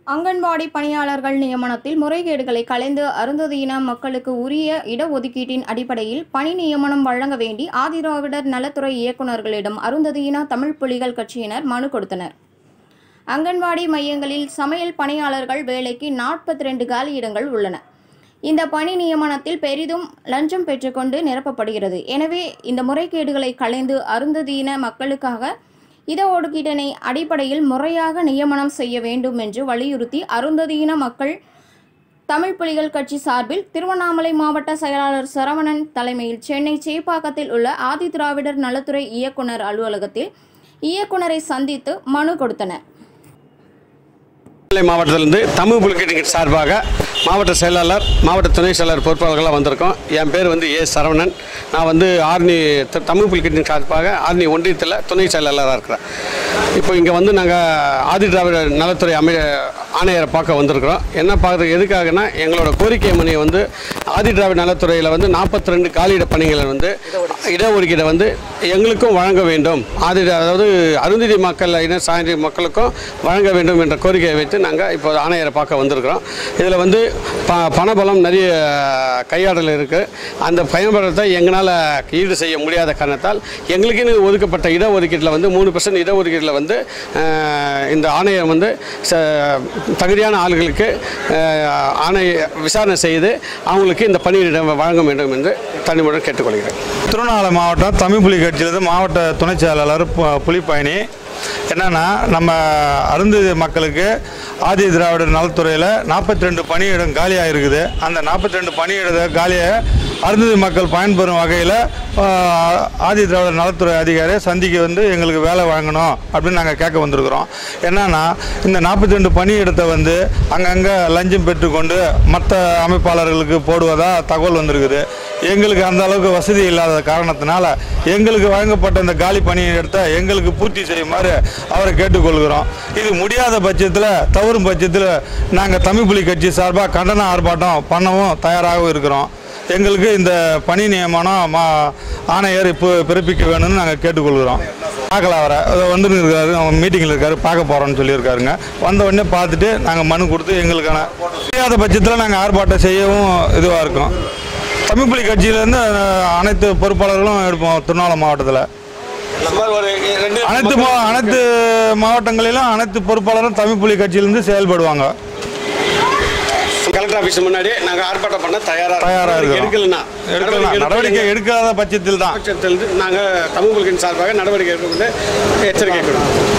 அங்கன்வாடி பணியாளர்கள் நியமனத்தில் முறைகேடுகளை களைந்து அருந்ததியின மக்களுக்கு உரிய இடஒதுக்கீட்டின் அடிப்படையில் பணி நியமனம் வழங்க வேண்டி ஆதிதிராவிடர் நலத்துறை இயக்குநர்களிடம் அருந்ததியின தமிழ் புலிகள் கட்சியினர் மனு கொடுத்தனர் அங்கன்வாடி மையங்களில் சமையல் பணியாளர்கள் வேலைக்கு நாற்பத்தி ரெண்டு காலியிடங்கள் உள்ளன இந்த பணி நியமனத்தில் பெரிதும் லஞ்சம் பெற்றுக்கொண்டு நிரப்பப்படுகிறது எனவே இந்த முறைகேடுகளை களைந்து அருந்ததியின மக்களுக்காக இட ஒதுக்கீட்டினை அடிப்படையில் முறையாக நியமனம் செய்ய வேண்டும் என்று வலியுறுத்தி அருந்ததியின மக்கள் தமிழ் புலிகள் கட்சி சார்பில் திருவண்ணாமலை மாவட்ட செயலாளர் சரவணன் தலைமையில் சென்னை சேப்பாக்கத்தில் உள்ள ஆதிதிராவிடர் நலத்துறை இயக்குனர் அலுவலகத்தில் இயக்குனரை சந்தித்து மனு கொடுத்தனர் நெல்லை மாவட்டத்திலிருந்து தமிழ் புலிகேட்டின் சார்பாக மாவட்ட செயலாளர் மாவட்ட துணை செயலாளர் பொறுப்பாளர்களாக வந்திருக்கோம் என் பேர் வந்து ஏ சரவணன் நான் வந்து ஆர்னி த- தமிழ் புலிகேட்டின் சார்பாக ஆர்னி ஒன்றியத்தில் துணை செயலாளராக இருக்கிறேன் இப்போ இங்கே வந்து நாங்கள் ஆதி திராவிட நலத்துறை அமை ஆணையரை பார்க்க வந்திருக்கிறோம் என்ன பார்க்குறது எதுக்காகனா எங்களோட கோரிக்கை மணியை வந்து ஆதி திராவிட நலத்துறையில் வந்து நாற்பத்தி ரெண்டு காலியிட பணிகளை வந்து இடஒதுக்கீடை வந்து எங்களுக்கும் வழங்க வேண்டும் ஆதி அதாவது அருந்ததி மக்கள் இன சாய்ந்த மக்களுக்கும் வழங்க வேண்டும் என்ற கோரிக்கையை வைத்து நாங்கள் இப்போ ஆணையரை பார்க்க வந்திருக்கிறோம் இதில் வந்து ப பணபலம் நிறைய கையாடல் இருக்குது அந்த பயன்படுத்த எங்களால் ஈடு செய்ய முடியாத காரணத்தால் எங்களுக்குன்னு ஒதுக்கப்பட்ட இடஒதுக்கீட்டில் வந்து மூணு பர்சன்ட் இடஒதுக்கீட்டில் வந்து அஹ், இந்த ஆணையம் வந்து ச- தகுதியான ஆளுகளுக்கு அஹ், ஆணை விசாரணை செய்து அவங்களுக்கு இந்த பணியிடம் வழங்க வேண்டும் என்று தனிமுடன் கேட்டுக்கொள்கிறேன் திருவண்ணாமலை மாவட்டம் தமிழ் புலி கட்சியிலிருந்து மாவட்ட துணை செயலாளர் பு- புலிப்பயணி என்னன்னா நம்ம அருந்ததி மக்களுக்கு ஆதி திராவிடர் நலத்துறையில் நாற்பத்தி ரெண்டு பணியிடம் காலியாக இருக்குது அந்த நாற்பத்தி ரெண்டு பணியிட காலியை அருந்ததி மக்கள் பயன்பெறும் வகையில் ஆதி திராவிடர் நலத்துறை அதிகாரியை சந்திக்க வந்து எங்களுக்கு வேலை வாங்கணும் அப்படின்னு நாங்கள் கேட்க வந்திருக்கிறோம் என்னன்னா இந்த நாற்பத்தி ரெண்டு பணியிடத்தை வந்து அங்கங்கே லஞ்சம் பெற்றுக்கொண்டு மற்ற அமைப்பாளர்களுக்கு போடுவதா தகவல் வந்திருக்குது எங்களுக்கு அந்த அளவுக்கு வசதி இல்லாத காரணத்தினால எங்களுக்கு வழங்கப்பட்ட இந்த காலி பணியிடத்தை எங்களுக்கு பூர்த்தி செய்யுமாறு அவரை கேட்டுக்கொள்கிறோம் இது முடியாத பட்சத்தில் தவறும் பட்சத்தில் நாங்கள் தமிழ் புலி கட்சி சார்பாக கண்டன ஆர்ப்பாட்டம் பண்ணவும் தயாராகவும் இருக்கிறோம் எங்களுக்கு இந்த பணி நியமனம் மா ஆணையர் இப்போ பிறப்பிக்க வேணும்னு நாங்கள் கேட்டுக்கொள்கிறோம் பார்க்கலாம் அவரை வந்து இருக்காரு அவன் மீட்டிங்கில் இருக்காரு பார்க்க போகிறோன்னு சொல்லியிருக்காருங்க வந்த உடனே பார்த்துட்டு நாங்கள் மனு கொடுத்து எங்களுக்கான முடியாத பட்சத்தில் நாங்கள் ஆர்ப்பாட்டம் செய்யவும் இதுவாக இருக்கோம் தமிழ் புலி கட்சியிலேருந்து அனைத்து பொறுப்பாளர்களும் எடுப்போம் திருவண்ணாமலை மாவட்டத்தில் சுமார் ஒரு ரெண்டு அனைத்து மா- அனைத்து மாவட்டங்களிலும் அனைத்து பொறுப்பாளரும் தமிழ் புலி கட்சியிலிருந்து செயல்படுவாங்க கலெக்டர் ஆஃபீஸ் முன்னாடி நாங்கள் ஆர்ப்பாட்டம் பண்ண தயாராக தயாரா இருக்கிறோம். எடுக்கலன்னா எடுக்கலாம் நடவடிக்கை எடுக்காத பட்சத்தில் தான் பட்சத்தில் நாங்கள் தமிழ் புலிகளின் சார்பாக நடவடிக்கை எடுக்க எச்சரிக்கை கொடுக்கிறோம்